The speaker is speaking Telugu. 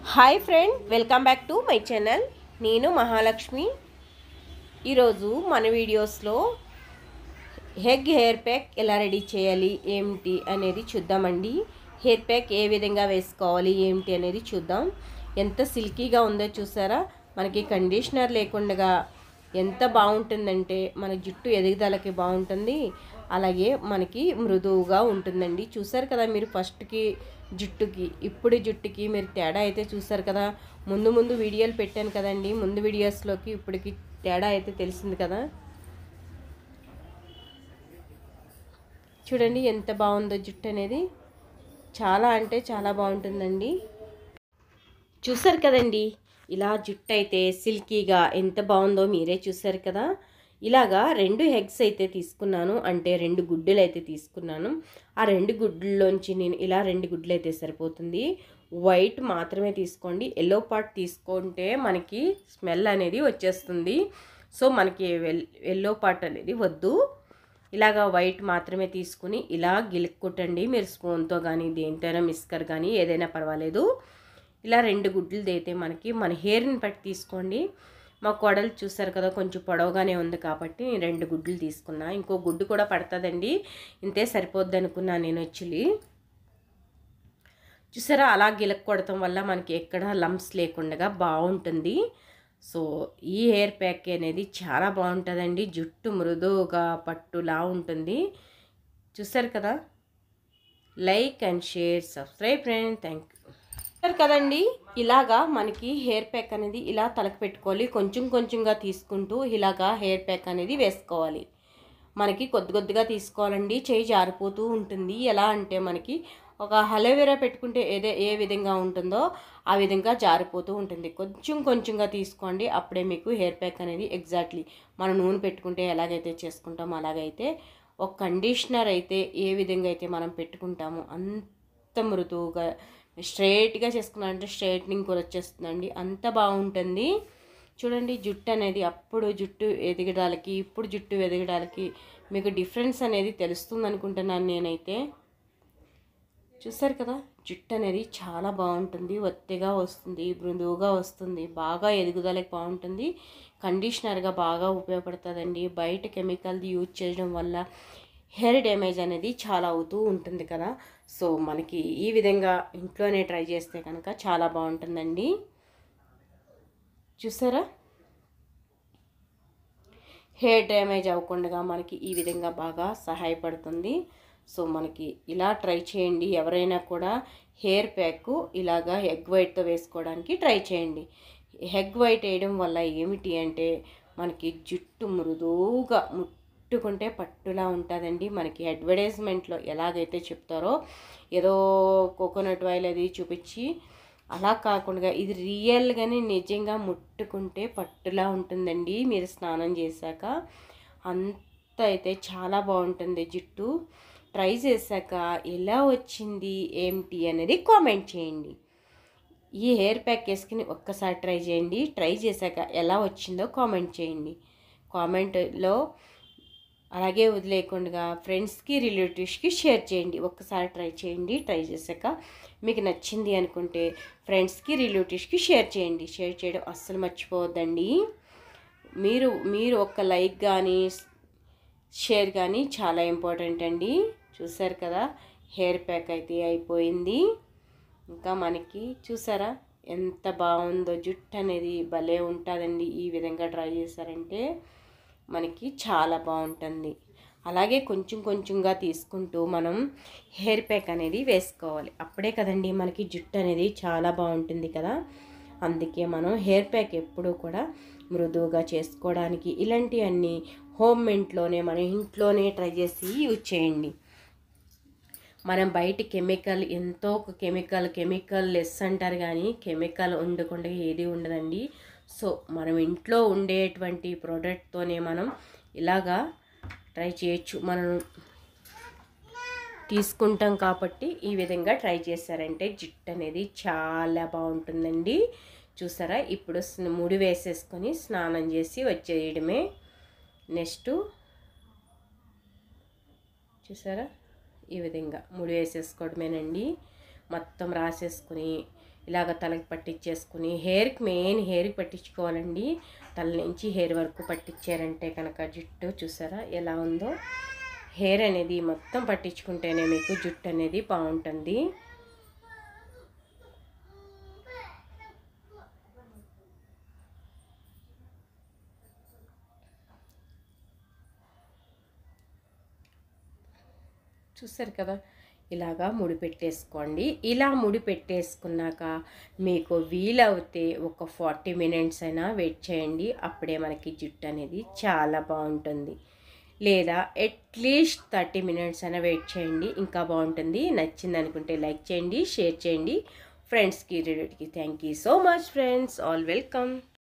hi friend welcome back to my channel నేను మహాలక్ష్మి ఈరోజు మన వీడియోస్లో హెగ్ హెయిర్ ప్యాక్ ఎలా రెడీ చేయాలి ఏమిటి అనేది చూద్దామండి హెయిర్ ప్యాక్ ఏ విధంగా వేసుకోవాలి ఏమిటి అనేది చూద్దాం ఎంత సిల్కీగా ఉందో చూసారా మనకి కండిషనర్ లేకుండా ఎంత బాగుంటుందంటే మన జుట్టు ఎదుగుదలకి బాగుంటుంది అలాగే మనకి మృదువుగా ఉంటుందండి చూసారు కదా మీరు ఫస్ట్కి జుట్టుకి ఇప్పుడు జుట్టుకి మీరు తేడా అయితే చూసారు కదా ముందు ముందు వీడియోలు పెట్టాను కదండి ముందు వీడియోస్లోకి ఇప్పటికి తేడా అయితే తెలిసింది కదా చూడండి ఎంత బాగుందో జుట్టు అనేది చాలా అంటే చాలా బాగుంటుందండి చూసారు కదండి ఇలా జుట్టు అయితే సిల్కీగా ఎంత బాగుందో మీరే చూసారు కదా ఇలాగా రెండు హెగ్స్ అయితే తీసుకున్నాను అంటే రెండు గుడ్డలు అయితే తీసుకున్నాను ఆ రెండు గుడ్లలోంచి నేను ఇలా రెండు గుడ్లు అయితే సరిపోతుంది వైట్ మాత్రమే తీసుకోండి ఎల్లో పార్ట్ తీసుకుంటే మనకి స్మెల్ అనేది వచ్చేస్తుంది సో మనకి ఎల్లో పార్ట్ అనేది వద్దు ఇలాగా వైట్ మాత్రమే తీసుకుని ఇలా గిలుక్కొట్టండి మీరు స్పూన్తో కానీ దేనితోనైనా మిస్కర్ కానీ ఏదైనా పర్వాలేదు ఇలా రెండు గుడ్లు అయితే మనకి మన హెయిర్ని బట్టి తీసుకోండి మా కొడలు చూసారు కదా కొంచెం పొడవుగానే ఉంది కాబట్టి నేను రెండు గుడ్లు తీసుకున్నా ఇంకో గుడ్డు కూడా పడుతుందండి ఇంతే సరిపోద్ది అనుకున్నా నేను యాక్చువల్లీ చూసారా అలా గిలక్ కొడటం వల్ల మనకి ఎక్కడ లంప్స్ లేకుండా బాగుంటుంది సో ఈ హెయిర్ ప్యాక్ అనేది చాలా బాగుంటుందండి జుట్టు మృదువుగా పట్టులా ఉంటుంది చూసారు కదా like and share subscribe friend thank you చూసారు కదండి ఇలాగా మనకి హెయిర్ ప్యాక్ అనేది ఇలా తలకు పెట్టుకోవాలి కొంచెం కొంచెంగా తీసుకుంటూ ఇలాగా హెయిర్ ప్యాక్ అనేది వేసుకోవాలి మనకి కొద్ది కొద్దిగా తీసుకోవాలండి చేయి జారిపోతూ ఉంటుంది ఎలా అంటే మనకి ఒక హలోవెరా పెట్టుకుంటే ఏదే ఏ విధంగా ఉంటుందో ఆ విధంగా జారిపోతూ ఉంటుంది కొంచెం కొంచెంగా తీసుకోండి అప్పుడే మీకు హెయిర్ ప్యాక్ అనేది ఎగ్జాక్ట్లీ మనం నూనె పెట్టుకుంటే ఎలాగైతే చేసుకుంటామో అలాగైతే ఒక కండిషనర్ అయితే ఏ విధంగా అయితే మనం పెట్టుకుంటామో అంత మృదువుగా స్ట్రైట్గా చేసుకున్నారంటే స్ట్రైట్నింగ్ కూడా వచ్చేస్తుందండి అంత బాగుంటుంది చూడండి జుట్టు అనేది అప్పుడు జుట్టు ఎదగడానికి ఇప్పుడు జుట్టు ఎదగడానికి మీకు డిఫరెన్స్ అనేది తెలుస్తుంది అనుకుంటున్నాను నేనైతే చూసారు కదా జుట్టు అనేది చాలా బాగుంటుంది ఒత్తిగా వస్తుంది మృదువుగా వస్తుంది బాగా ఎదుగుదలకి బాగుంటుంది కండిషనర్గా బాగా ఉపయోగపడుతుందండి బయట కెమికల్ది యూజ్ చేయడం వల్ల హెయిర్ డ్యామేజ్ అనేది చాలా అవుతూ ఉంటుంది కదా సో మనకి ఈ విధంగా ఇంట్లోనే ట్రై చేస్తే కనుక చాలా బాగుంటుందండి చూసారా హెయిర్ డ్యామేజ్ అవ్వకుండా మనకి ఈ విధంగా బాగా సహాయపడుతుంది సో మనకి ఇలా ట్రై చేయండి ఎవరైనా కూడా హెయిర్ ప్యాక్ ఇలాగా ఎగ్ వైట్తో వేసుకోవడానికి ట్రై చేయండి ఎగ్ వైట్ వేయడం వల్ల ఏమిటి అంటే మనకి జుట్టు మృదువుగా ముట్టుకుంటే పట్టులా ఉంటుందండి మనకి అడ్వర్టైజ్మెంట్లో ఎలాగైతే చెప్తారో ఏదో కోకోనట్ ఆయిల్ అది చూపించి అలా కాకుండా ఇది రియల్గానే నిజంగా ముట్టుకుంటే పట్టులా ఉంటుందండి మీరు స్నానం చేశాక అంత అయితే చాలా బాగుంటుంది జుట్టు ట్రై చేశాక ఎలా వచ్చింది ఏమిటి అనేది కామెంట్ చేయండి ఈ హెయిర్ ప్యాక్ వేసుకుని ఒక్కసారి ట్రై చేయండి ట్రై చేశాక ఎలా వచ్చిందో కామెంట్ చేయండి కామెంట్లో అలాగే వదిలేకుండా ఫ్రెండ్స్కి రిలేటివ్స్కి షేర్ చేయండి ఒక్కసారి ట్రై చేయండి ట్రై చేశాక మీకు నచ్చింది అనుకుంటే ఫ్రెండ్స్కి రిలేటివ్స్కి షేర్ చేయండి షేర్ చేయడం అస్సలు మర్చిపోవద్దండి మీరు మీరు ఒక లైక్ కానీ షేర్ కానీ చాలా ఇంపార్టెంట్ అండి చూసారు కదా హెయిర్ ప్యాక్ అయితే అయిపోయింది ఇంకా మనకి చూసారా ఎంత బాగుందో జుట్టు అనేది భలే ఉంటుందండి ఈ విధంగా ట్రై చేశారంటే మనకి చాలా బాగుంటుంది అలాగే కొంచెం కొంచెంగా తీసుకుంటూ మనం హెయిర్ ప్యాక్ అనేది వేసుకోవాలి అప్పుడే కదండి మనకి జుట్టు అనేది చాలా బాగుంటుంది కదా అందుకే మనం హెయిర్ ప్యాక్ ఎప్పుడూ కూడా మృదువుగా చేసుకోవడానికి ఇలాంటివన్నీ హోమ్ మెంట్లోనే మన ఇంట్లోనే ట్రై చేసి యూజ్ చేయండి మనం బయట కెమికల్ ఎంతో ఒక కెమికల్ కెమికల్ లెస్ అంటారు కానీ కెమికల్ ఉండకుండా ఏది ఉండదండి సో మనం ఇంట్లో ఉండేటువంటి ప్రోడక్ట్తోనే మనం ఇలాగా ట్రై చేయొచ్చు మనం తీసుకుంటాం కాబట్టి ఈ విధంగా ట్రై చేశారంటే జిట్టు అనేది చాలా బాగుంటుందండి చూసారా ఇప్పుడు ముడి వేసేసుకొని స్నానం చేసి వచ్చేయడమే నెక్స్ట్ చూసారా ఈ విధంగా ముడి వేసేసుకోవడమేనండి మొత్తం రాసేసుకుని ఇలాగ తలకి పట్టించేసుకుని హెయిర్కి మెయిన్ హెయిర్కి పట్టించుకోవాలండి తల నుంచి హెయిర్ వరకు పట్టించారంటే కనుక జుట్టు చూసారా ఎలా ఉందో హెయిర్ అనేది మొత్తం పట్టించుకుంటేనే మీకు జుట్టు అనేది బాగుంటుంది చూసారు కదా ఇలాగా ముడి పెట్టేసుకోండి ఇలా ముడి పెట్టేసుకున్నాక మీకు వీలవుతే ఒక ఫార్టీ మినిట్స్ అయినా వెయిట్ చేయండి అప్పుడే మనకి జుట్టు అనేది చాలా బాగుంటుంది లేదా అట్లీస్ట్ థర్టీ మినిట్స్ అయినా వెయిట్ చేయండి ఇంకా బాగుంటుంది నచ్చింది అనుకుంటే లైక్ చేయండి షేర్ చేయండి ఫ్రెండ్స్కి రిలేటివ్కి thank you so much friends all welcome